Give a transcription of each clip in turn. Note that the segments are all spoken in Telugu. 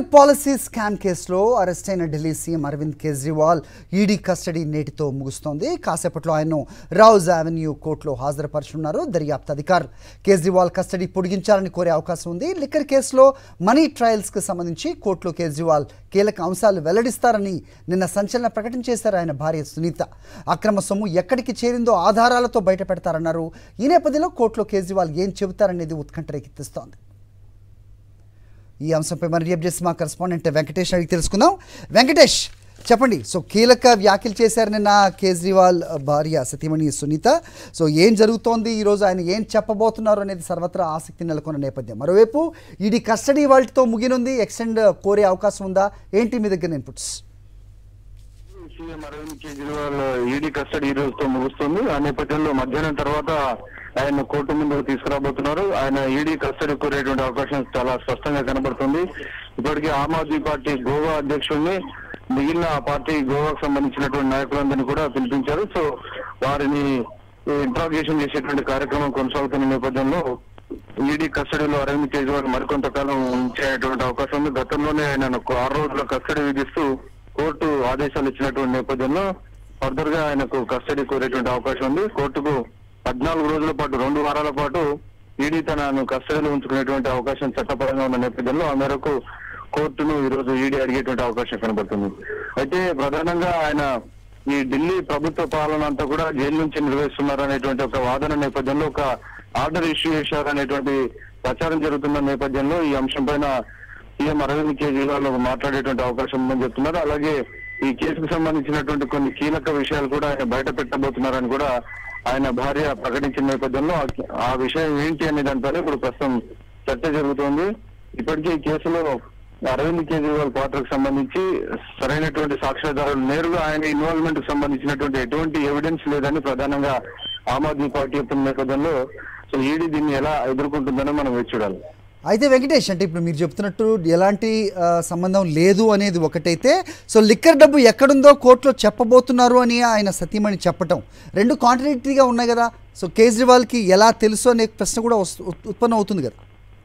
లిక్కర్ పాలసీ స్కామ్ కేసులో అరెస్ట్ అయిన Delhi CM Arvind Kejriwal ED custody నేటితో ముగుస్తోంది కాసేపట్లో ఆయన్ను రౌజ్ అవెన్యూ కోర్టులో హాజరుపరచున్నారు దర్యాప్తు అధికారులు కేజ్రీవాల్ కస్టడీ పొడిగించాలని కోరే అవకాశం ఉంది లిక్కర్ కేసులో మనీ ట్రయల్స్కి సంబంధించి కోర్టులో కేజ్రీవాల్ కీలక అంశాలు వెల్లడిస్తారని నిన్న సంచలన ప్రకటన చేశారు ఆయన భార్య సునీత అక్రమ సొమ్ము ఎక్కడికి చేరిందో ఆధారాలతో బయట పెడతారన్నారు ఈ నేపథ్యంలో కోర్టులో కేజ్రీవాల్ ఏం చెబుతారనేది ఉత్కంఠ రేకెత్తిస్తోంది ఈ అంశంపై మరి అప్డేట్స్ మా కరెస్పాండెంట్ వెంకటేష్ అడిగి తెలుసుకుందాం వెంకటేష్ చెప్పండి సో కీలక వ్యాఖ్యలు చేశారు నిన్న కేజ్రీవాల్ భార్య సతీమణి సునీత సో ఏం జరుగుతోంది ఈరోజు ఆయన ఏం చెప్పబోతున్నారు అనేది సర్వత్రా ఆసక్తి నెలకొన్న నేపథ్యం మరోవైపు ఈడీ కస్టడీ వాళ్ళతో ముగినుంది ఎక్స్టెండ్ కోరే అవకాశం ఉందా ఏంటి మీ దగ్గర inputs CM Arvind Kejriwal ED custody ఈ రోజుతో ముగుస్తుంది ఆ నేపథ్యంలో మధ్యాహ్నం తర్వాత ఆయన కోర్టు ముందుకు తీసుకురాబోతున్నారు ఆయన ఈడీ కస్టడీ కోరేటువంటి అవకాశం చాలా స్పష్టంగా కనబడుతుంది ఇప్పటికే ఆమ్ ఆద్మీ పార్టీ గోవా అధ్యక్షుడిని మిగిలిన ఆ పార్టీ గోవాకు సంబంధించినటువంటి నాయకులందరినీ కూడా పిలిపించారు సో వారిని ఇంట్రాగేషన్ చేసేటువంటి కార్యక్రమం కొనసాగుతున్న నేపథ్యంలో ఈడీ కస్టడీలో అరవింద్ కేజ్రీవాల్ మరికొంతకాలం ఉంచేటువంటి అవకాశం ఉంది గతంలోనే ఆయన ఆరు రోజుల కస్టడీ విధిస్తూ కోర్టు ఆదేశాలు ఇచ్చినటువంటి నేపథ్యంలో ఫర్దర్ గా ఆయనకు కస్టడీ కోరేటువంటి అవకాశం ఉంది కోర్టుకు పద్నాలుగు రోజుల పాటు రెండు వారాల పాటు ఈడీ తనను కస్టడీలో ఉంచుకునేటువంటి అవకాశం చట్టపరంగా ఉన్న నేపథ్యంలో ఆ మేరకు కోర్టును ఈ రోజు ఈడీ అడిగేటువంటి అవకాశం కనబడుతుంది అయితే ప్రధానంగా ఆయన ఈ ఢిల్లీ ప్రభుత్వ పాలన అంతా కూడా జైలు నుంచి నిర్వహిస్తున్నారు అనేటువంటి ఒక వాదన నేపథ్యంలో ఒక ఆర్డర్ ఇష్యూ చేశారనేటువంటి ప్రచారం జరుగుతున్న నేపథ్యంలో ఈ అంశం పైన సీఎం అరవింద్ కేజ్రీవాల్ మాట్లాడేటువంటి అవకాశం ఉందని చెప్తున్నారు అలాగే ఈ కేసుకు సంబంధించినటువంటి కొన్ని కీలక విషయాలు కూడా ఆయన బయట పెట్టబోతున్నారని కూడా ఆయన భార్య ప్రకటించిన నేపథ్యంలో ఆ- ఆ విషయం ఏంటి అనే దానిపైన ఇప్పుడు ప్రస్తుతం చర్చ జరుగుతోంది ఇప్పటికే ఈ కేసులో అరవింద్ కేజ్రీవాల్ పాత్రకు సంబంధించి సరైనటువంటి సాక్ష్యాధారాలు నేరుగా ఆయన ఇన్వాల్వ్మెంట్ కు సంబంధించినటువంటి ఎటువంటి ఎవిడెన్స్ లేదని ప్రధానంగా ఆమ్ ఆద్మీ పార్టీ చెప్తున్న నేపథ్యంలో సో ఈడీ దీన్ని ఎలా ఎదుర్కొంటుందని మనం వేచి చూడాలి అయితే వెంకటేష్ అంటే ఇప్పుడు మీరు చెప్తున్నట్టు ఎలాంటి ఆ, సంబంధం లేదు అనేది ఒకటైతే సో లిక్కర్ డబ్బు ఎక్కడుందో కోర్టులో చెప్పబోతున్నారు అని ఆయన సతీమణి చెప్పటం రెండు కాంట్రడిక్టరీగా ఉన్నాయి కదా సో కేజ్రీవాల్కి ఎలా తెలుసు అనే ప్రశ్న కూడా వస్తు- ఉత్- ఉత్పన్నం అవుతుంది కదా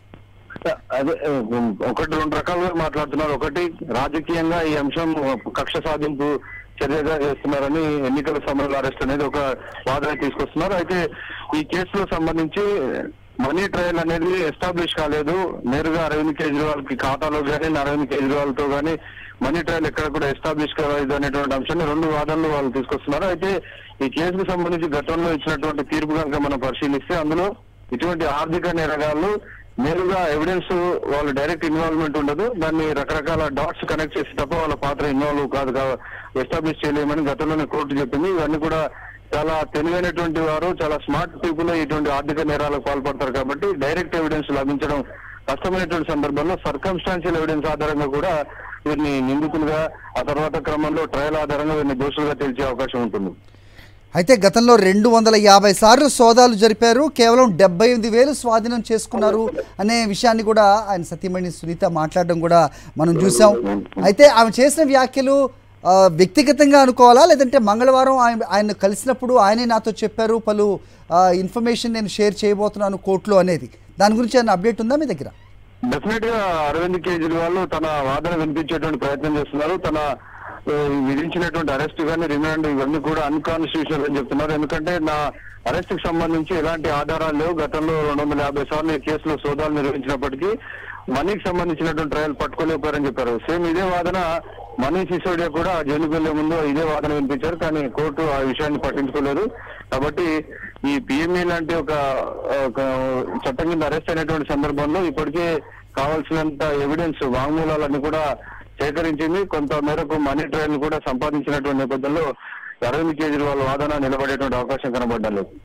అదే ఉమ్, ఒకటి రెండు రకాలుగా మాట్లాడుతున్నారు ఒకటి రాజకీయంగా ఈ అంశం కక్ష సాధింపు చర్యగా చేస్తున్నారని ఎన్నికల సమయంలో అరెస్ట్ అనేది ఒక వాదన తీసుకొస్తున్నారు అయితే ఈ కేసులో సంబంధించి మనీ ట్రయల్ అనేది ఎస్టాబ్లిష్ కాలేదు నేరుగా అరవింద్ కేజ్రీవాల్ కి ఖాతాలో కానీ అరవింద్ కేజ్రీవాల్ తో కానీ మనీ ట్రయల్ ఎక్కడ కూడా ఎస్టాబ్లిష్ కాలేదు అనేటువంటి అంశాన్ని రెండు వాదనలు వాళ్ళు తీసుకొస్తున్నారు అయితే ఈ కేసుకు సంబంధించి గతంలో ఇచ్చినటువంటి తీర్పు కనుక మనం పరిశీలిస్తే అందులో ఇటువంటి ఆర్థిక నేరగాళ్ళు నేరుగా ఎవిడెన్స్ వాళ్ళు డైరెక్ట్ ఇన్వాల్వ్మెంట్ ఉండదు దాన్ని రకరకాల డాట్స్ కనెక్ట్ చేసి తప్ప వాళ్ళ పాత్ర ఇన్వాల్వ్ కాదు ఎస్టాబ్లిష్ చేయలేమని గతంలోనే కోర్టు చెప్పింది ఇవన్నీ కూడా చాలా తెలివైనటువంటి వారు చాలా స్మార్ట్ పీపుల్ ఇటువంటి ఆర్థిక నేరాలకు పాల్పడతారు కాబట్టి డైరెక్ట్ ఎవిడెన్స్ లభించడం కష్టమైనటువంటి సందర్భంలో సర్కమ్స్టాన్షియల్ ఎవిడెన్స్ ఆధారంగా కూడా వీరిని నిందితులుగా ఆ తర్వాత క్రమంలో ట్రయల్ ఆధారంగా వీరిని దోషులుగా తెలిసే అవకాశం ఉంటుంది అయితే గతంలో రెండు వందల యాభై సార్లు సోదాలు జరిపారు కేవలం డెబ్బై ఎనిమిది వేలు స్వాధీనం చేసుకున్నారు అనే విషయాన్ని కూడా ఆయన సతీమణి సునీత మాట్లాడడం కూడా మనం చూసాం అయితే ఆమె చేసిన వ్యాఖ్యలు ఆ, వ్యక్తిగతంగా అనుకోవాలా లేదంటే మంగళవారం ఆయన ఆయన కలిసినప్పుడు ఆయనే నాతో చెప్పారు పలు ఆ, ఇన్ఫర్మేషన్ నేను షేర్ చేయబోతున్నాను కోర్టులో అనేది దాని గురించి ఏమైనా అప్డేట్ ఉందా మీ దగ్గర డెఫినెట్ గా అరవింద్ కేజ్రీవాల్ తన వాదన వినిపించేటువంటి ప్రయత్నం చేస్తున్నారు తన ఆ, విధించినటువంటి అరెస్ట్ కానీ రిమాండ్ ఇవన్నీ కూడా అన్కాన్స్టిట్యూషనల్ అని చెప్తున్నారు ఎందుకంటే నా అరెస్ట్ కి సంబంధించి ఎలాంటి ఆధారాలు లేవు గతంలో రెండు వందల యాభై సార్లు ఈ కేసులో సోదాలు నిర్వహించినప్పటికీ మనీకి సంబంధించినటువంటి ట్రయల్ పట్టుకోలేకపోయారని చెప్పారు సేమ్ ఇదే వాదన మనీష్ సిసోడియా కూడా జైలుకు వెళ్లే ముందు ఇదే వాదన వినిపించారు కానీ కోర్టు ఆ విషయాన్ని పట్టించుకోలేదు కాబట్టి ఈ పిఎంఏ లాంటి ఒక ఒక చట్టం కింద అరెస్ట్ అయినటువంటి సందర్భంలో ఇప్పటికే కావాల్సినంత ఎవిడెన్స్ వాంగ్మూలాలన్నీ కూడా సేకరించింది కొంత మేరకు మనీ ట్రయల్ కూడా సంపాదించినటువంటి నేపథ్యంలో అరవింద్ కేజ్రీవాల్ వాదన నిలబడేటువంటి అవకాశం కనబడ్డం లేదు